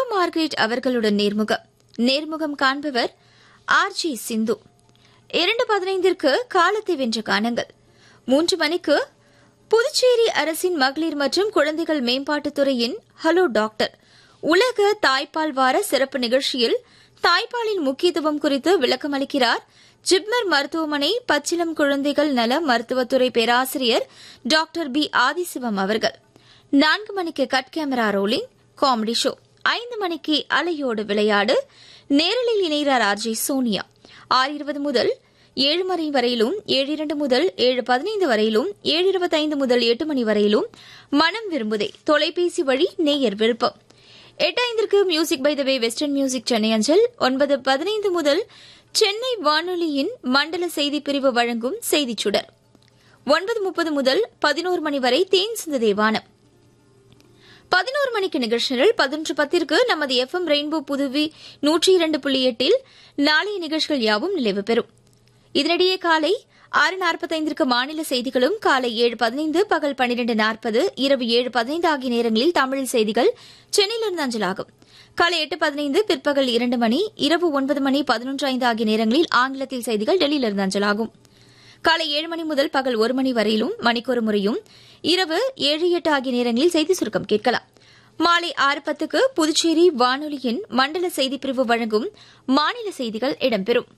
Margaret அவர்களுடன் நேர்முகம் நேர்முகம் காண்பவர் ஆர் ஜி சிந்து இரண்டு பதினைந்திற்கு காலத்தை வென்ற கானங்கள் மூன்று மணிக்கு புதுச்சேரி அரசின் மகளிர் மற்றும் குழந்தைகள் மேம்பாட்டுத் துறையின் ஹலோ டாக்டர் உலக தாய்ப்பால் வார சிறப்பு நிகழ்ச்சியில் தாய்ப்பாலின் முக்கியத்துவம் குறித்து விளக்கம் அளிக்கிறார் ஜிப்மர் மருத்துவமனை பச்சிலம் குழந்தைகள் நல மருத்துவத்துறை பேராசிரியர் டாக்டர் பி ஆதிசிவம் அவர்கள் நான்கு மணிக்கு cut camera rolling comedy show ஐந்து மணிக்கு அலையோடு விளையாடு நேரலில் இணைகிறார் ஆர்ஜே சோனியா ஆறு இருபது முதல் ஏழு மணி வரையிலும் ஏழு இரண்டு முதல் ஏழு பதினைந்து வரையிலும் ஏழு இருபத்தைந்து முதல் எட்டு மணி வரையிலும் மனம் விரும்புதே தொலைபேசி வழி நேயர் விருப்பம் எட்டு ஐந்திற்கு music by the way western music Chennai அஞ்சல் ஒன்பது பதினைந்து முதல் சென்னை வானொலியின் மண்டல செய்தி பிரிவு வழங்கும் செய்திச் சுடர் ஒன்பது முப்பது முதல் பதினோரு மணி வரை தேன் சிந்த தேவானம் பதினோரு மணிக்கு நிகழ்ச்சிகள் பதினொன்று பத்திற்கு நமது எஃப் எம் ரெயின்போ புதுவி நூற்றி இரண்டு புள்ளி எட்டில் நாளைய நிகழ்ச்சிகள் யாவும் நிறைவு பெறும் இதனிடையே காலை ஆறு நாற்பத்தைந்திற்கு மாநில செய்திகளும் காலை ஏழு பதினைந்து பகல் பன்னிரண்டு நாற்பது இரவு ஏழு பதினைந்து ஆகிய நேரங்களில் தமிழில் செய்திகள் சென்னையிலிருந்து அஞ்சலாகும் காலை எட்டு பதினைந்து பிற்பகல் இரண்டு மணி இரவு ஒன்பது மணி பதினொன்று ஐந்து ஆகிய நேரங்களில் ஆங்கிலத்தில் செய்திகள் டெல்லியிலிருந்து அஞ்சலாகும் காலை ஏழு மணி முதல் பகல் ஒரு மணி வரையிலும் மணிக்கொரு முறையும் இரவு ஏழு எட்டு ஆகிய நேரங்களில் செய்தி சுருக்கம் கேட்கலாம் மாலை ஆறு பத்துக்கு புதுச்சேரி வானொலியின் மண்டல செய்திப்பிரிவு வழங்கும் மாநில செய்திகள் இடம்பெறும்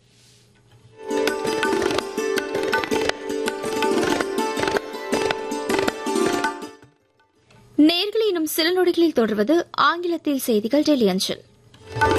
நேர்களினும் சில நொடிகளில் தொடர்வது ஆங்கிலத்தில் செய்திகள் டெல்லி அஞ்சல்